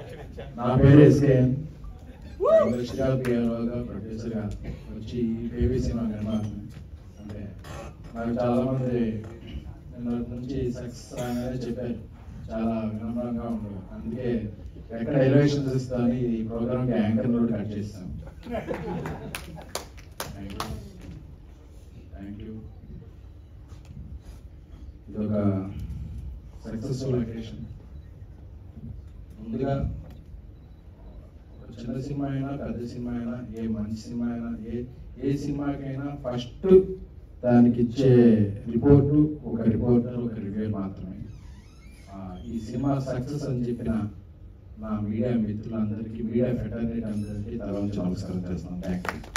నా పేరు ఎస్కేఎన్ దర్శగా పిఆర్ఓగా ప్రొడ్యూసర్గా వచ్చి ఈ బేబీ సినిమా కనబడుతుంది అంటే నాకు చాలా మంది నిన్న నుంచి సక్సెస్ రాగానే చెప్పారు చాలా వినమ్రంగా ఉండదు అందుకే ఎక్కడ ఎలివేషన్స్ ఇస్తామని ఈ ప్రోగ్రామ్కి యాంకర్ కూడా కట్ చేస్తాం థ్యాంక్ యూ థ్యాంక్ యూ ఇది ఒక సక్సెస్ఫుల్ అకేషన్ ముందుగా ఒక చిన్న సినిమా అయినా పెద్ద సినిమా అయినా ఏ మంచి సినిమా అయినా ఏ ఏ సినిమాకైనా ఫస్ట్ దానికి ఇచ్చే రిపోర్టు ఒక రిపోర్టర్ ఒక రివ్యూ మాత్రమే ఆ, ఈ సినిమా సక్సెస్ అని చెప్పిన నా మీడియా మిత్రులందరికీ మీడియా ఫెటర్నిటీ అందరికీ తర్వాత నమస్కారం చేస్తున్నాను థ్యాంక్ యూ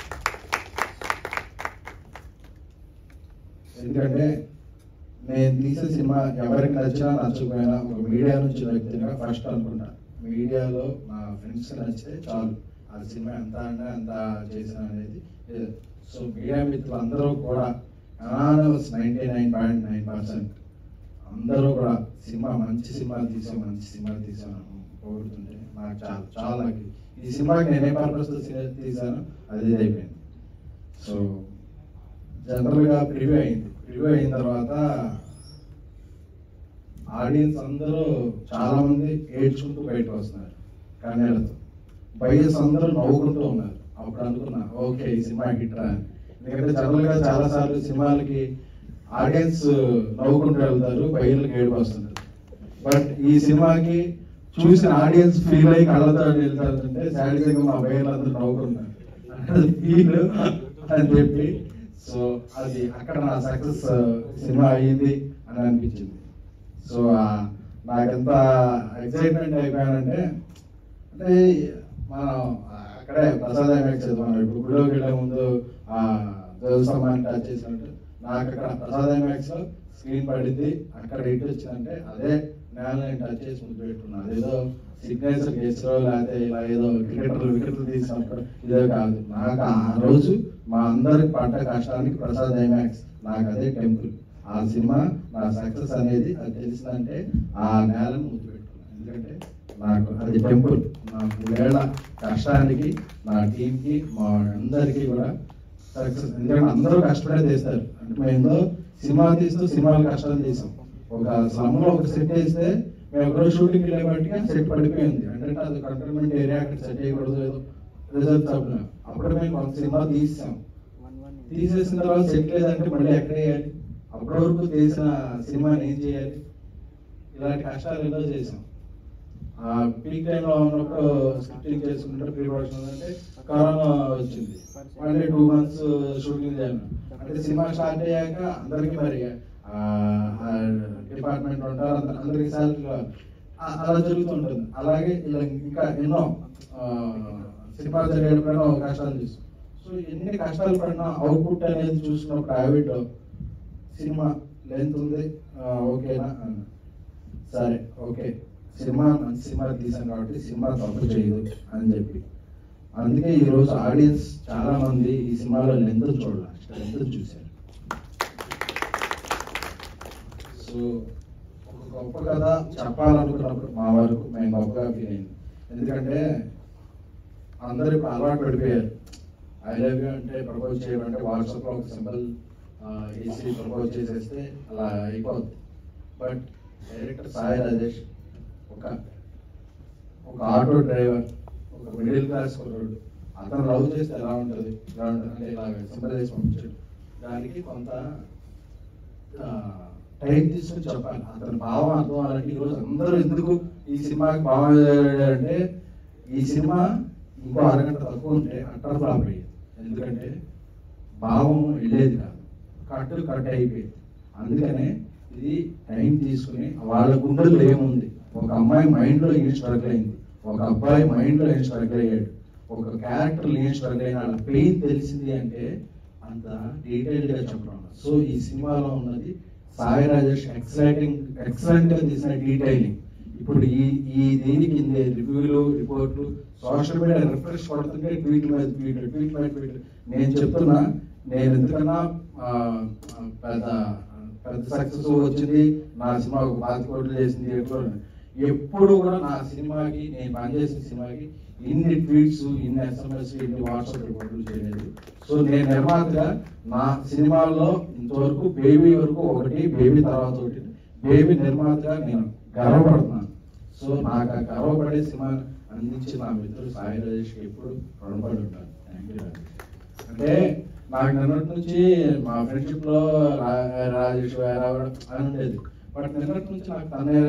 ఎందుకంటే నేను తీసే సినిమా ఎవరికి నచ్చినా నచ్చకపోయినా ఒక మీడియా నుంచి వ్యక్తిగా ఫస్ట్ అనుకుంటా మీడియాలో నా ఫ్రెండ్స్ నచ్చితే చాలు ఆ సినిమా ఎంత అంటే ఎంత చేసిన అనేది సో మీడియా మిత్రులు అందరూ కూడా anonymous ninety nine point nine percent అందరూ కూడా సినిమా మంచి సినిమా తీసే మంచి సినిమా తీసాను కోరుతుంటే నాకు చాలా చాలా ఈ సినిమాకి నేను ఏ పర్పస్ తీసాను అది అయిపోయింది సో జనరల్గా ప్రివ్యూ అయింది ప్రివ్యూ అయిన తర్వాత ఆడియన్స్ అందరూ చాలా మంది ఏడ్చుకుంటూ బయటకు వస్తున్నారు కన్నీళ్ళతో బయస్ అందరూ నవ్వుకుంటూ ఉన్నారు అప్పుడు అనుకున్నా ఓకే ఈ సినిమా హిట్ రా అని. ఎందుకంటే జనరల్ గా చాలా సార్లు సినిమాలకి ఆడియన్స్ నవ్వుకుంటూ వెళ్తారు బయలుకి ఏడుపు వస్తుంటారు బట్ ఈ సినిమాకి చూసిన ఆడియన్స్ ఫీల్ అయ్యి కళ్ళతో వెళ్తారంటే సాడిజంగా మా బయలు అందరూ నవ్వుకుంటారు అది ఫీల్ అని చెప్పి సో అది అక్కడ నా సక్సెస్ సినిమా అయ్యింది అని అనిపించింది సో నాకెంత ఎక్సైట్మెంట్ అయిపోయానంటే అంటే మనం అక్కడే ప్రసాద్ ఐమాక్స్ మనం ఇప్పుడు గుడిలోకి వెళ్ళే ముందు ఆ దేవస్థానాన్ని టచ్ చేసినట్టు నాకు అక్కడ ప్రసాద్ ఐమాక్స్ లో స్క్రీన్ పడింది అక్కడ హిట్ వచ్చిందంటే అదే నేల నేను టచ్ చేసి ముందు పెట్టుకున్నాను అదేదో సిగ్నేచర్ కేసులో లేకపోతే ఇలా ఏదో క్రికెటర్లు వికెట్లు తీసినప్పుడు ఇదే కాదు నాకు ఆ రోజు మా అందరికి పడ్డ కష్టానికి ప్రసాద్ ఐమాక్స్ నాకు అదే టెంపుల్ ఆ సినిమా నా సక్సెస్ అనేది అది తెలిసిందంటే ఆ నేలను ముద్దు పెట్టుకున్నాను ఎందుకంటే నాకు అది టెంపుల్ నాకు వేళ కష్టానికి నా టీంకి మా అందరికీ కూడా సక్సెస్ ఎందుకంటే అందరూ కష్టపడే తీస్తారు అంటే మేము ఏదో సినిమా తీస్తూ సినిమాలు కష్టాలు తీసాం ఒక స్లమ్లో ఒక సెట్ వేస్తే మేము ఒకరోజు షూటింగ్ వెళ్ళేపటికి సెట్ పడిపోయింది అంటే అది కంటోన్మెంట్ ఏరియా అక్కడ సెట్ చేయకూడదు ఏదో రిజల్ట్స్ అప్పుడు అప్పుడు మేము కొంత సినిమా తీసాం తీసేసిన తర్వాత సెట్ లేదంటే మళ్ళీ ఎక్కడ వేయాలి అప్పటి వరకు తీసిన సినిమాని ఏం చేయాలి ఇలాంటి కష్టాలు ఎన్నో చేసాం ఆ పీక్ టైంలో ఉన్నప్పుడు స్క్రిప్టింగ్ చేసుకుంటే ప్రీ ప్రొడక్షన్ అంటే కరోనా వచ్చింది మళ్ళీ టూ మంత్స్ షూటింగ్ చేయాలి అంటే సినిమా స్టార్ట్ అయ్యాక అందరికీ మరి డిపార్ట్మెంట్ ఉంటారు అందరి- అందరికీ శాలరీ అలా జరుగుతుంటుంది అలాగే ఇలా ఇంకా ఎన్నో ఆ, సినిమా జరిగేటప్పుడు కష్టాలు చూస్తాం సో ఎన్ని కష్టాలు పడినా అవుట్పుట్ అనేది చూసుకున్న ప్రైవేట్ సినిమా లెంత్ ఉంది ఆ, ఓకేనా అన్న. సరే ఓకే సినిమా మంచి సినిమా తీసాను కాబట్టి సినిమా తప్పు చేయదు అని చెప్పి అందుకే ఈ రోజు ఆడియన్స్ చాలా మంది ఈ సినిమాలో లెంత్ చూడాలి లెంత్ చూశారు సో ఒక గొప్ప కథ చెప్పాలనుకున్నప్పుడు మా వరకు మేము గొప్పగా ఫీల్ అయింది ఎందుకంటే అందరూ ఇప్పుడు అలవాటు పడిపోయారు ఐ లవ్ యూ అంటే ప్రపోజ్ చేయమంటే వాట్సాప్లో ఒక సింపుల్ ఏసీ ప్రపోజ్ చేసేస్తే అలా అయిపోద్ది బట్ డైరెక్టర్ సాయి రాజేష్ ఒక ఒక ఆటో డ్రైవర్ ఒక మిడిల్ క్లాస్ కుర్రాడు అతను లవ్ చేస్తే ఎలా ఉంటుంది ఎలా ఉంటుంది అంటే ఇలా సింపుల్ చేసి పంపించాడు దానికి కొంత టైం తీసుకుని చెప్పాలి అతని భావం అర్థం అవ్వాలంటే ఈరోజు అందరూ ఎందుకు ఈ సినిమాకి భావం అంటే ఈ సినిమా ఇంకో అరగంట తక్కువ ఉంటే అట్టర్ ఫ్లాప్ అయ్యేది ఎందుకంటే భావం వెళ్ళేది కాదు కట్టు కట్ అయిపోయింది అందుకనే ఇది టైం తీసుకుని వాళ్ళ గుండెల్లో ఏముంది ఒక అమ్మాయి మైండ్ లో ఏం స్ట్రగుల్ అయింది ఒక అబ్బాయి మైండ్ లో ఏం స్ట్రగుల్ అయ్యాడు ఒక క్యారెక్టర్ ఏం స్ట్రగుల్ అయిన వాళ్ళ పెయిన్ తెలిసింది అంటే అంత డీటెయిల్డ్ గా చెప్పడం సో ఈ సినిమాలో ఉన్నది సాయి రాజేష్ ఎక్సైటింగ్ ఎక్సలెంట్ గా తీసిన డీటెయిలింగ్ ఇప్పుడు ఈ ఈ దీనికి రివ్యూలు రిపోర్ట్లు సోషల్ మీడియా రిఫ్రెష్ పడుతుంటే ట్వీట్ల మీద ట్వీట్లు ట్వీట్ మీద ట్వీట్లు నేను చెప్తున్నా నేను ఎందుకన్నా ఆ, ఆ, పెద్ద పెద్ద సక్సెస్ వచ్చింది నా సినిమా ఒక పాతి కోట్లు చేసింది థియేటర్లో ఎప్పుడు కూడా నా సినిమాకి నేను పనిచేసిన సినిమాకి ఇన్ని ట్వీట్స్ ఇన్ని ఎస్ఎంఎస్ ఇన్ని వాట్సాప్ రిపోర్ట్లు చేయలేదు సో నేను నిర్మాతగా నా సినిమాల్లో ఇంతవరకు బేబీ వరకు ఒకటి బేబీ తర్వాత ఒకటి బేబీ నిర్మాతగా నేను గర్వపడుతున్నాను సో నాకు ఆ గర్వపడే సినిమా అందించి నా మిత్రుడు సాయి రాజేష్కి ఎప్పుడు రుణపడి ఉంటాను థ్యాంక్ యూ అంటే నాకు నిన్నటి నుంచి మా ఫ్రెండ్షిప్ లో రా- రాజేష్ రావడం అని ఉండేది బట్ నిన్నటి నుంచి నాకు తనే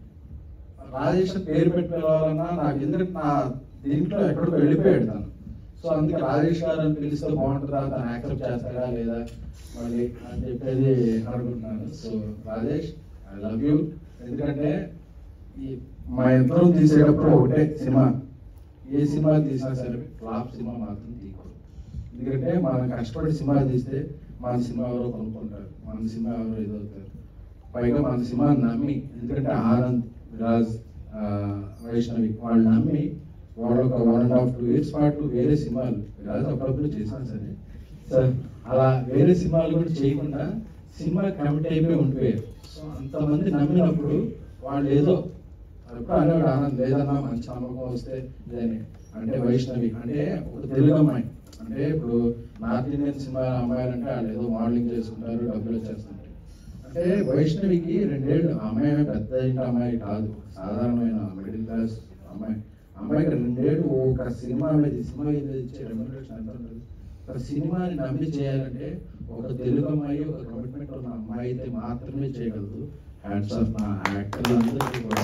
రాజేష్ అని పేరు పెట్టి పిలవాలన్నా నాకు ఎందుకంటే నా దీంట్లో ఎక్కడికో వెళ్ళిపోయాడు తను సో అందుకే రాజేష్ గారు అని పిలిస్తే బాగుంటుందా తను యాక్సెప్ట్ చేస్తాడా లేదా మళ్ళీ అని చెప్పేది అనుకుంటున్నాను so Rajesh I love you ఎందుకంటే ఈ మా ఇద్దరం తీసేటప్పుడు ఒకటే సినిమా ఏ సినిమా తీసినా సరే ఫ్లాప్ సినిమా మాత్రం తీయకూడదు ఎందుకంటే మనం కష్టపడి సినిమా తీస్తే మన సినిమా ఎవరో కొనుక్కుంటారు మన సినిమా ఎవరో ఇదవుతారు పైగా మన సినిమా నమ్మి ఎందుకంటే ఆనంద్ విరాజ్ ఆ, వైష్ణవి వాళ్ళు నమ్మి వాళ్ళు ఒక one and half two years పాటు వేరే సినిమాలు విరాజ్ అప్పుడప్పుడు చేశాను సరే సార్ అలా వేరే సినిమాలు కూడా చేయకుండా సినిమా కమిట్ అయిపోయి ఉండిపోయారు సో అంతమంది నమ్మినప్పుడు వాళ్ళు ఏదో ఎప్పుడు అనేవాడు ఆనంద్ లేదన్నా మంచి నమ్మకం వస్తే ఇదని అంటే వైష్ణవి అంటే ఒక తెలుగు అమ్మాయి అంటే ఇప్పుడు నార్త్ ఇండియన్ సినిమా అమ్మాయిలు అంటే వాళ్ళు ఏదో మోడలింగ్ చేసుకుంటారు డబ్బులు వచ్చేస్తుంటారు అంటే వైష్ణవికి రెండేళ్ళు ఆ అమ్మాయి ఏమీ పెద్ద ఇంటి అమ్మాయి కాదు సాధారణమైన మిడిల్ క్లాస్ అమ్మాయి అమ్మాయికి రెండేళ్ళు ఒక సినిమా మీద సినిమా మీద ఇచ్చే రెమ్యునరేషన్ ఎంత ఉంటుంది ఒక సినిమాని నమ్మి చేయాలంటే ఒక తెలుగు అమ్మాయి ఒక కమిట్మెంట్ ఉన్న అమ్మాయి అయితే మాత్రమే చేయగలదు హ్యాట్స్ ఆఫ్ నా యాక్టర్లందరికీ కూడా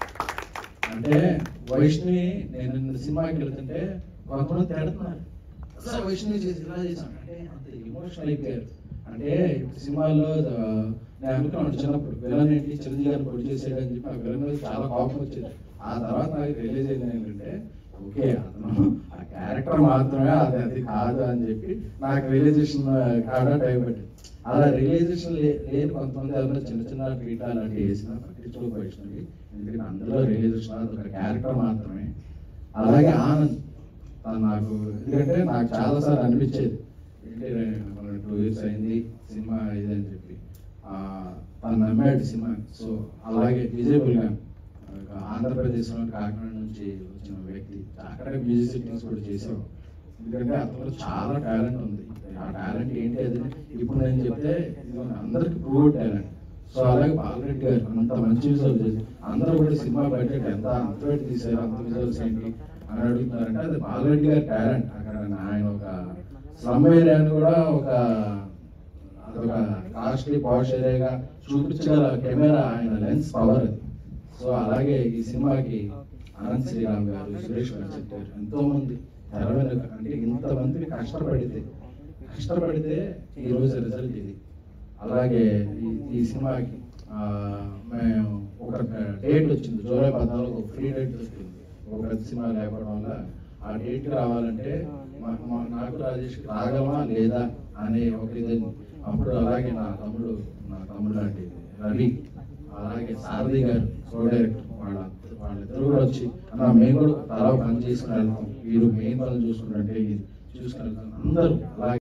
అంటే వైష్ణవి నేను నిన్న సినిమాకి వెళ్తుంటే కొంతమంది తిడుతున్నారు సార్ వైష్ణవి చేసి ఇలా చేశాను అంటే అంత ఎమోషనల్ అయిపోయారు అంటే ఇప్పుడు సినిమాలో ఆ, నేను అనుకున్నాను చిన్నప్పుడు విలన్ ఏంటి చిరంజీవి గారు పొడి చేసాడు అని చెప్పి ఆ విలన్ మీద చాలా కోపం వచ్చేది ఆ తర్వాత నాకు రిలీజ్ అయింది ఏంటంటే ఓకే అతను ఆ క్యారెక్టర్ మాత్రమే అది అది కాదు అని చెప్పి నాకు రియలైజేషన్ కావడం టైం పట్టింది అలా రియలైజేషన్ లేని కొంతమంది ఎవరైనా చిన్న చిన్న ట్వీట్ అలాంటివి వేసిన పట్టించుకోక వైష్ణవి ఎందుకంటే అందులో రియలైజేషన్ అది ఒక క్యారెక్టర్ మాత్రమే అలాగే ఆనంద్ తను నాకు ఎందుకంటే నాకు చాలా సార్లు అనిపించేది ఏంటి మన టూ ఇయర్స్ అయింది సినిమా ఇదని చెప్పి ఆ, తను నమ్మాడు సినిమా సో అలాగే విజయబుల్ గా ఒక ఆంధ్రప్రదేశ్లో కాకినాడ నుంచి వచ్చిన వ్యక్తి అక్కడే మ్యూజిక్ సిట్టింగ్స్ కూడా చేసాం ఎందుకంటే అతను చాలా టాలెంట్ ఉంది ఆ టాలెంట్ ఏంటి అది ఇప్పుడు నేను చెప్తే ఇది అందరికి ప్రూవ్ టాలెంట్ సో అలాగే బాలరెడ్డి గారు అంత మంచి విజువల్ చేసి అందరూ కూడా సినిమా బడ్జెట్ ఎంత అంత పెట్టి తీసారు అంత విజువల్స్ ఏంటి అని అడుగుతున్నారంటే అది బాలరెడ్డి గారి టాలెంట్ అక్కడ ఆయన ఒక స్లమ్ ఏరియాని కూడా ఒక అదొక కాస్ట్లీ పాష్ ఏరియాగా చూపించగల కెమెరా ఆయన లెన్స్ పవర్ అది సో అలాగే ఈ సినిమాకి అనంత్ శ్రీరామ్ గారు సురేష్ గారు ఎంతో మంది తెర వెనుక అంటే ఇంతమంది కష్టపడితే కష్టపడితే ఈ రోజు రిజల్ట్ ఇది అలాగే ఈ ఈ సినిమాకి ఆ, మేము ఒక డేట్ వచ్చింది జూలై పద్నాలుగు ఫ్రీ డేట్ వచ్చింది ఒక పెద్ద సినిమా లేకపోవడం వల్ల ఆ డేట్ రావాలంటే మా- మా- నాకు రాజేష్ రాగలమా లేదా అనే ఒక ఇది అప్పుడు అలాగే నా తమ్ముడు నా తమ్ముడు లాంటి రవి అలాగే సారథి గారు కో డైరెక్టర్ వాళ్ళ వాళ్ళిద్దరు కూడా వచ్చి అన్న మేము కూడా తలా పని చేసుకుని వెళ్తాం వీరు మెయిన్ పనులు చూసుకుంటుంటే ఇది చూసుకుని వెళ్తాం అందరూ అలాగే